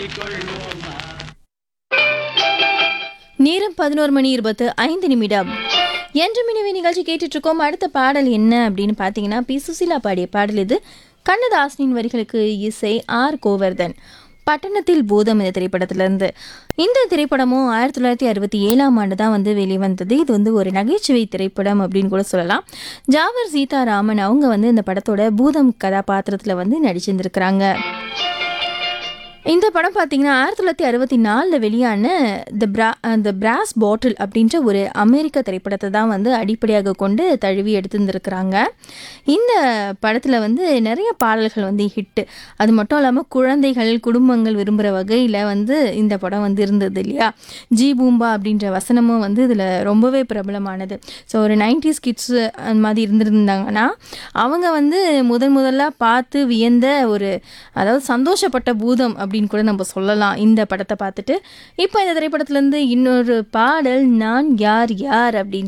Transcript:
நேரம் பதினோரு மணி இருபத்து ஐந்து நிமிடம் என்று மினிவி நிகழ்ச்சி கேட்டுட்டு இருக்கோம் அடுத்த பாடல் என்ன அப்படின்னு பார்த்தீங்கன்னா பி சுசீலா பாடிய பாடல் இது கண்ணதாசனின் வரிகளுக்கு இசை ஆர் கோவர்தன் பட்டணத்தில் பூதம் இந்த திரைப்படத்திலிருந்து இந்த திரைப்படமும் ஆயிரத்தி தொள்ளாயிரத்தி அறுபத்தி ஏழாம் ஆண்டு தான் வந்து வெளிவந்தது இது வந்து ஒரு நகைச்சுவை திரைப்படம் அப்படின்னு கூட சொல்லலாம் ஜாவர் சீதாராமன் அவங்க வந்து இந்த படத்தோட பூதம் கதாபாத்திரத்தில் வந்து நடிச்சிருந்திருக்கிறாங்க இந்த படம் பார்த்தீங்கன்னா ஆயிரத்தி தொள்ளாயிரத்தி அறுபத்தி நாலில் வெளியான த பிரா த பிராஸ் பாட்டில் அப்படின்ற ஒரு அமெரிக்க திரைப்படத்தை தான் வந்து அடிப்படையாக கொண்டு தழுவி எடுத்திருந்திருக்கிறாங்க இந்த படத்தில் வந்து நிறைய பாடல்கள் வந்து ஹிட்டு அது மட்டும் இல்லாமல் குழந்தைகள் குடும்பங்கள் விரும்புகிற வகையில் வந்து இந்த படம் வந்து இருந்தது இல்லையா ஜி பூம்பா அப்படின்ற வசனமும் வந்து இதில் ரொம்பவே பிரபலமானது ஸோ ஒரு நைன்டிஸ் கிட்ஸ் அந்த மாதிரி இருந்திருந்தாங்கன்னா அவங்க வந்து முதன் முதல்ல பார்த்து வியந்த ஒரு அதாவது சந்தோஷப்பட்ட பூதம் அப்படின்னு கூட நம்ம சொல்லலாம் இந்த படத்தை பார்த்துட்டு இப்போ இந்த திரைப்படத்துலேருந்து இன்னொரு பாடல் நான் யார் யார் அப்படின்னு